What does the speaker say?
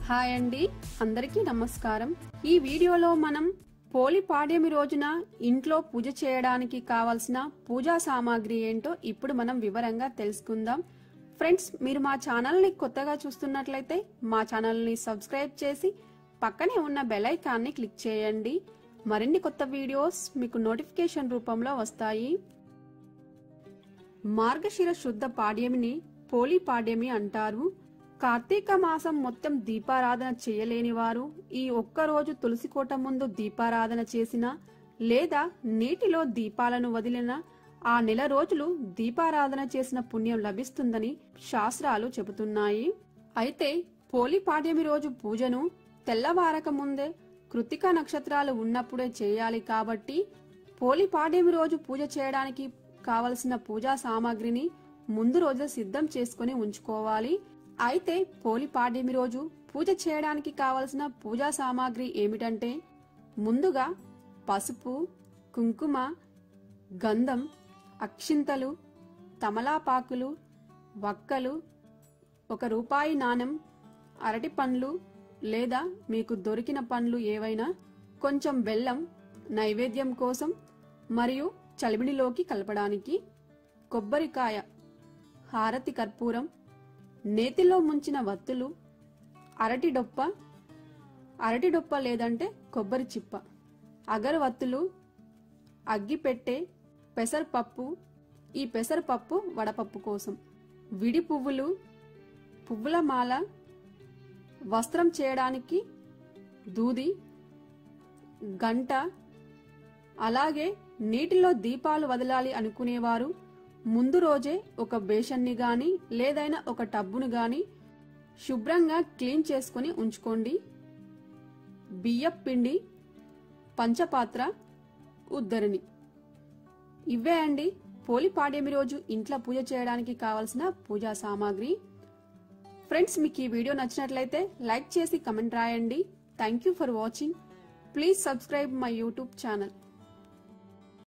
hi అండి అందరికీ నమస్కారం ఈ వీడియోలో మనం పోలి పాడ్యమి రోజున ఇంట్లో పూజ చేయడానికి కావలసిన పూజా సామాగ్రి ఏంటో ఇప్పుడు మనం వివరంగా తెలుసుకుందాం ఫ్రెండ్స్ మీరు మా ఛానల్ని కొత్తగా చూస్తున్నట్లయితే మా ఛానల్ని సబ్స్క్రైబ్ చేసి పక్కనే ఉన్న బెల్ ఐకాన్ని క్లిక్ చేయండి మరిన్ని కొత్త వీడియోస్ మీకు నోటిఫికేషన్ రూపంలో వస్తాయి మార్గశిర శుద్ధ పాడ్యమిని పోలి పాడ్యమి అంటారు కార్తీక మాసం మొత్తం దీపారాధన చేయలేని వారు ఈ ఒక్క రోజు తులసి కోట ముందు దీపారాధన చేసిన లేదా నీటిలో దీపాలను వదిలిన ఆ నెల రోజులు దీపారాధన చేసిన పుణ్యం లభిస్తుందని శాస్త్రాలు చెబుతున్నాయి అయితే పోలి పాడ్యమి రోజు పూజను తెల్లవారక ముందే కృతిక నక్షత్రాలు ఉన్నప్పుడే చేయాలి కాబట్టి పోలి పాడ్యమి రోజు పూజ చేయడానికి కావలసిన పూజా సామాగ్రిని ముందు రోజు సిద్ధం చేసుకుని ఉంచుకోవాలి అయితే పోలి పాడ్యమి రోజు పూజ చేయడానికి కావలసిన పూజా సామాగ్రి ఏమిటంటే ముందుగా పసుపు కుంకుమ గంధం అక్షింతలు తమలాపాకులు వక్కలు ఒక రూపాయి నాణెం అరటి పండ్లు లేదా మీకు దొరికిన పండ్లు ఏవైనా కొంచెం బెల్లం నైవేద్యం కోసం మరియు చలిమిడిలోకి కలపడానికి కొబ్బరికాయ హారతి కర్పూరం నేతిలో ముంచిన వత్తులు అరటి డొప్ప అరటి డొప్ప లేదంటే కొబ్బరి చిప్ప అగరవత్తులు అగ్గిపెట్టె పెసరపప్పు ఈ పెసరపప్పు వడపప్పు కోసం విడి పువ్వులు పువ్వుల మాల వస్త్రం చేయడానికి దూది గంట అలాగే నీటిలో దీపాలు వదలాలి అనుకునేవారు ముందు రోజే ఒక బేషన్ని గాని లేదైనా ఒక టబ్బును గాని శుభ్రంగా క్లీన్ చేసుకుని ఉంచుకోండి బియ్యపు పిండి పంచపాత్ర ఉద్దరిని ఇవే అండి పోలి పాడ్యమి రోజు ఇంట్లో పూజ చేయడానికి కావలసిన పూజా సామాగ్రి ఫ్రెండ్స్ మీకు ఈ వీడియో నచ్చినట్లయితే లైక్ చేసి కమెంట్ రాయండి thank you for watching please subscribe my YouTube channel